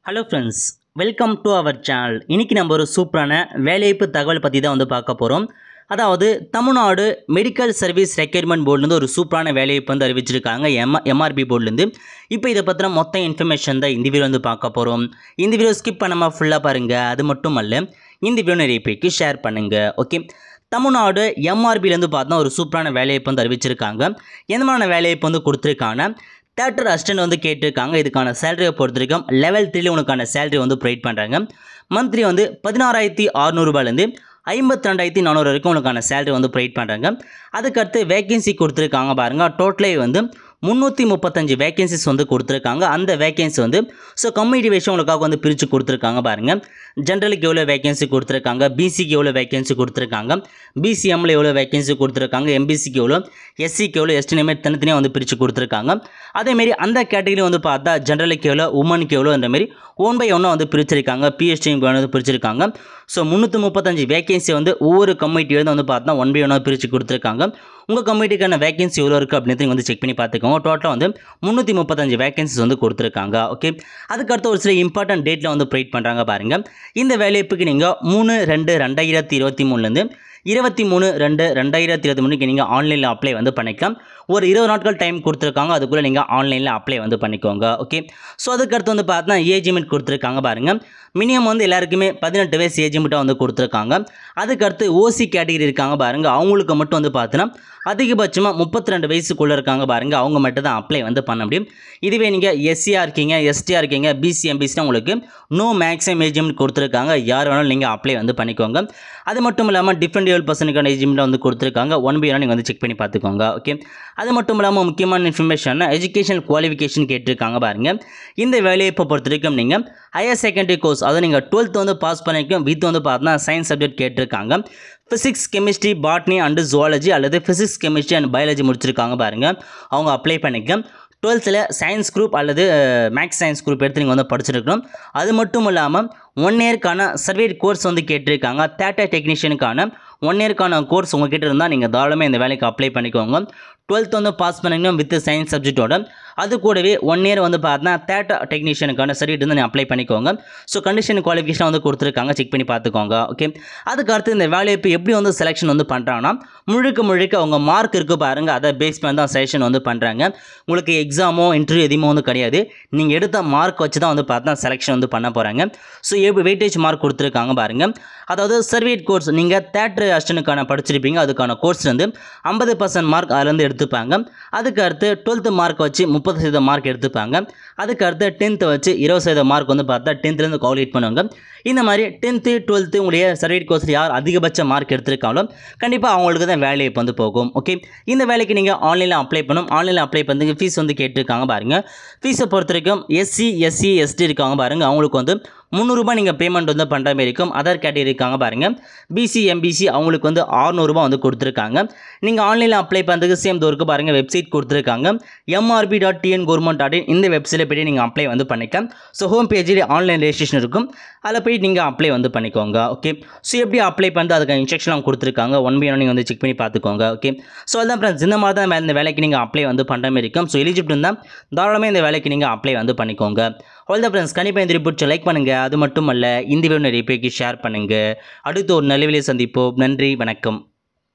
hello friends welcome to our channel இன்றைக்கி நம்ம ஒரு சூப்பரான வேலைவாய்ப்பு தகவல் பற்றி தான் வந்து பார்க்க போகிறோம் அதாவது தமிழ்நாடு மெடிக்கல் சர்வீஸ் ரெக்யர்மெண்ட் போர்டுலேருந்து ஒரு சூப்பரான வேலைவாய்ப்பு வந்து அறிவிச்சிருக்காங்க எம் எம்ஆர்பி போர்டுலேருந்து இப்போ இதை பற்றின மொத்த இன்ஃபர்மேஷன் தான் இந்த வீடியோ வந்து பார்க்க போகிறோம் இந்த வீடியோ ஸ்கிப் பண்ணாமல் ஃபுல்லாக பாருங்கள் அது மட்டும் அல்ல இந்த வீடியோ நிறைய பேருக்கு ஷேர் பண்ணுங்கள் ஓகே தமிழ்நாடு எம்ஆர்பிலேருந்து பார்த்தா ஒரு சூப்பரான வேலைவாய்ப்பு வந்து அறிவிச்சிருக்காங்க எந்த மாதிரியான வேலைவாய்ப்பு வந்து கொடுத்துருக்காங்க தேட்டர் அசிஸ்டன்ட் வந்து கேட்டிருக்காங்க இதுக்கான சேலரியை பொறுத்திருக்கும் லெவல் த்ரீல உனக்கான சேலரி வந்து ப்ரொவைட் பண்ணுறாங்க மந்த்லி வந்து பதினாறாயிரத்தி அறநூறுபாலேருந்து ஐம்பத்தி ரெண்டாயிரத்தி நானூறு வரைக்கும் உனக்கான சேலரி வந்து ப்ரொவைட் பண்ணுறாங்க அதுக்கடுத்து வேகன்சி கொடுத்துருக்காங்க பாருங்கள் டோட்டலே வந்து முந்நூற்றி முப்பத்தஞ்சு வேகன்சிஸ் வந்து கொடுத்துருக்காங்க அந்த வேகன்சி வந்து ஸோ கம்யூனிட்டி வைஸாக உங்களுக்காக வந்து பிரித்து கொடுத்துருக்காங்க பாருங்கள் ஜென்ரலுக்கு எவ்வளோ வேகன்சி கொடுத்துருக்காங்க பிசிக்கு எவ்வளோ வேகன்சி கொடுத்துருக்காங்க பிசிஎம்மில் எவ்வளோ வேகன்சி கொடுத்துருக்காங்க எம்பிசிக்கு எவ்வளோ எஸ்சிக்கு எவ்வளோ எஸ்டி மாதிரி தனித்தனியாக வந்து பிரித்து கொடுத்துருக்காங்க அதேமாரி அந்த கேட்டகரி வந்து பார்த்தா ஜென்ரலுக்கு எவ்வளோ உமனுக்கு எவ்வளோ அந்த மாதிரி ஒன் பை ஒன்னாக வந்து பிரிச்சிருக்காங்க பிஎஸ்டி வந்து பிரிச்சிருக்காங்க ஸோ முந்நூற்றி முப்பத்தஞ்சு வேகன்சி வந்து ஒவ்வொரு கம்யூனிட்டியிலேருந்து வந்து பார்த்தா ஒன் பை ஒன்னாக பிரித்து கொடுத்துருக்காங்க உங்கள் கம்யூனிட்டிக்கான வேகன்சி எவ்வளோ இருக்குது அப்படின்னு நீங்கள் வந்து செக் பண்ணி பார்த்துக்கோங்க டோட்டலாக வந்து முந்நூற்றி முப்பத்தஞ்சு வேகன்சிஸ் வந்து கொடுத்துருக்காங்க ஓகே அதுக்கடுத்து ஒரு சில இம்பார்ட்டன்ட் டேட்டில் வந்து ப்ரொவைட் பண்ணுறாங்க பாருங்கள் இந்த வேலைப்புக்கு நீங்கள் மூணு ரெண்டு ரெண்டாயிரத்தி இருபத்தி மூணுலேருந்து இருபத்தி மூணு ரெண்டு ரெண்டாயிரத்தி இருபத்தி மூணுக்கு நீங்கள் ஆன்லைனில் அப்ளை வந்து பண்ணிக்கலாம் ஒரு இருபது நாட்கள் டைம் கொடுத்துருக்காங்க அதுக்குள்ளே நீங்கள் ஆன்லைனில் அப்ளை வந்து பண்ணிக்கோங்க ஓகே ஸோ அதுக்கடுத்து வந்து பார்த்தா ஏஜ் லிமிட் கொடுத்துருக்காங்க பாருங்கள் மினிமம் வந்து எல்லாருக்குமே பதினெட்டு வயசு ஏஜ் லிமிட்டாக வந்து கொடுத்துருக்காங்க அதுக்கடுத்து ஓசி கேட்டகரி இருக்காங்க பாருங்கள் அவங்களுக்கு மட்டும் வந்து பார்த்தீங்கன்னா அதிகபட்சமாக முப்பத்தி ரெண்டு வயசுக்குள்ளே இருக்காங்க பாருங்கள் அவங்க மட்டும் தான் அப்ளை வந்து பண்ண முடியும் இதுவே நீங்கள் எஸ்சியாக இருக்கீங்க எஸ்டியாக இருக்கீங்க பிசி எம்பிசினா உங்களுக்கு நோ மேக்ஸிமம் ஏஜ் லிமிட் கொடுத்துருக்காங்க யார் வேணாலும் நீங்கள் அப்ளை வந்து பண்ணிக்கோங்க அது மட்டும் இல்லாமல் டிஃப்ரெண்ட் ஏழு பர்சனுக்கான ஏஜ் லிமிட் வந்து கொடுத்துருக்காங்க ஒன் பை நீங்கள் வந்து செக் பண்ணி பார்த்துக்கோங்க ஓகே அது மட்டும் இல்லாமல் முக்கியமான இன்ஃபர்மேஷன் எஜுகேஷனல் குவாலிஃபிகேஷன் கேட்டிருக்காங்க பாருங்கள் இந்த வேலையை இப்போ பொறுத்த வரைக்கும் நீங்கள் ஹையர் செகண்டரி கோர்ஸ் அதை நீங்கள் டுவெல்த் வந்து பாஸ் பண்ணிக்கும் வித் வந்து பார்த்தா சயின்ஸ் சப்ஜெக்ட் கேட்டிருக்காங்க physics chemistry botany and zoology அல்லது ஃபிசிக்ஸ் கெமிஸ்ட்ரி அண்ட் பயாலஜி முடிச்சிருக்காங்க பாருங்கள் அவங்க அப்ளை பண்ணிக்க டுவெல்த்தில் சயின்ஸ் குரூப் அல்லது மேக்ஸ் சயின்ஸ் குரூப் எடுத்து நீங்கள் வந்து படிச்சிருக்கணும் அது மட்டும் இல்லாமல் ஒன் இயர்க்கான சர்வே கோர்ஸ் வந்து கேட்டிருக்காங்க தேட்டர் டெக்னீஷியனுக்கான ஒன் இயர்க்கான கோர்ஸ் உங்ககிட்ட இருந்தால் நீங்கள் தாராளமாக இந்த வேலைக்கு அப்ளை பண்ணிக்கோங்க டுவெல்த் வந்து பாஸ் பண்ணிக்கணும் வித் சயின்ஸ் சப்ஜெக்டோட அது கூடவே ஒன் இயர் வந்து பார்த்தா தேட்டர் டெக்னீஷியனுக்கான சர்டிஃபிகேட் வந்து நீங்கள் அப்ளை பண்ணிக்கோங்க ஸோ கண்டிஷன் குவாலிஃபிகேஷன் வந்து கொடுத்துருக்காங்க செக் பண்ணி பார்த்துக்கோங்க ஓகே அதுக்கு அடுத்து இந்த வேலையை எப்படி வந்து செலெக்ஷன் வந்து பண்ணுறாங்கன்னா முழுக்க முழுக்க அவங்க மார்க் இருக்கு பாருங்கள் அதை பேஸ் பண்ணி தான் செலெக்ஷன் வந்து பண்ணுறாங்க உங்களுக்கு எக்ஸாமோ இன்டர்வியூ எதுவுமே வந்து கிடையாது நீங்கள் எடுத்த மார்க் வச்சு தான் வந்து பார்த்தா செலெக்ஷன் வந்து பண்ண போகிறாங்க ஸோ எப்படி வெயிட்டேஜ் மார்க் கொடுத்துருக்காங்க பாருங்கள் அதாவது சர்வேட் கோர்ஸ் நீங்கள் தேட்டர் அஸ்டனுக்கான படிச்சிருப்பீங்க அதுக்கான கோர்ஸ் வந்து ஐம்பது பர்சன்ட் மார்க் அதுலேருந்து எடுத்துப்பாங்க அதுக்கு அடுத்து டுவெல்த்து மார்க் வச்சு முப்பது சதவீத மார்க் எடுத்துப்பாங்க அதுக்கு அடுத்து டென்த்து வச்சு இருபது சதவீத மார்க் வந்து பார்த்தா டென்த்லேருந்து கால்குலேட் பண்ணுவாங்க இந்த மாதிரி டென்த்து டுவெல்த்து உங்களுடைய சர்வேட் கோர்ஸில் யார் அதிகபட்ச மார்க் எடுத்திருக்காங்களோ கண்டிப்பாக அவங்களுக்கு தான் வேலை இப்போ வந்து போகும் ஓகே இந்த வேலைக்கு நீங்கள் ஆன்லைனில் அப்ளை பண்ணும் ஆன்லைனில் அப்ளை பண்ணி ஃபீஸ் வந்து கேட்டிருக்காங்க பாருங்கள் ஃபீஸை பொறுத்த வரைக்கும் எஸ்சி எஸ்சி எஸ்டி இருக்காங்க பாருங்கள் அவங்களுக்கு வந்து முந்நூறுரூபா நீங்கள் பேமெண்ட் வந்து பண்ணுற மாதிரி இருக்கும் அதர் கேட்டகரி இருக்காங்க பாருங்கள் பிசி எம்பிசி அவங்களுக்கு வந்து ஆறுநூறுபா வந்து கொடுத்துருக்காங்க நீங்கள் ஆன்லைனில் அப்ளை பண்ணுறதுக்கு சேம் தோருக்கு பாருங்கள் வெப்சைட் கொடுத்துருக்காங்க MRB dot TN government dot in இந்த வெப்சைட்டில் போய் நீங்கள் அப்ளை வந்து பண்ணிக்கலாம் ஸோ ஹோம் பேஜில் ஆன்லைன் ரெஜிஸ்ட்ரேஷன் இருக்கும் அதில் போய் நீங்கள் அப்ளை வந்து பண்ணிக்கோங்க ஓகே ஸோ எப்படி அப்ளை பண்ணுறது அதுக்கு இன்ஸ்ட்ரக்ஷன்லாம் கொடுத்துருக்காங்க ஒன் பை ஒன் நீங்கள் வந்து செக் பண்ணி பார்த்துக்கோங்க ஓகே ஸோ அதான் ஃப்ரெண்ட்ஸ் இந்த மாதிரி தான் இந்த வேலைக்கு நீங்கள் அப்ளை வந்து பண்ணுற மாதிரி இருக்கும் ஸோ எலிஜிபிள் இருந்தால் தாராளமாக இந்த வேலைக்கு நீங்கள் அப்ளை வந்து பண்ணிக்கோங்க ஆல் த ஃப்ரெண்ட்ஸ் கண்டிப்பாக இந்த ரிப்போர்ட் லைக் பண்ணுங்கள் அது மட்டும் அல்ல இந்த வீடியோ நிறைய பேருக்கு ஷேர் பண்ணுங்கள் அடுத்து ஒரு நல்ல சந்திப்போம் நன்றி வணக்கம்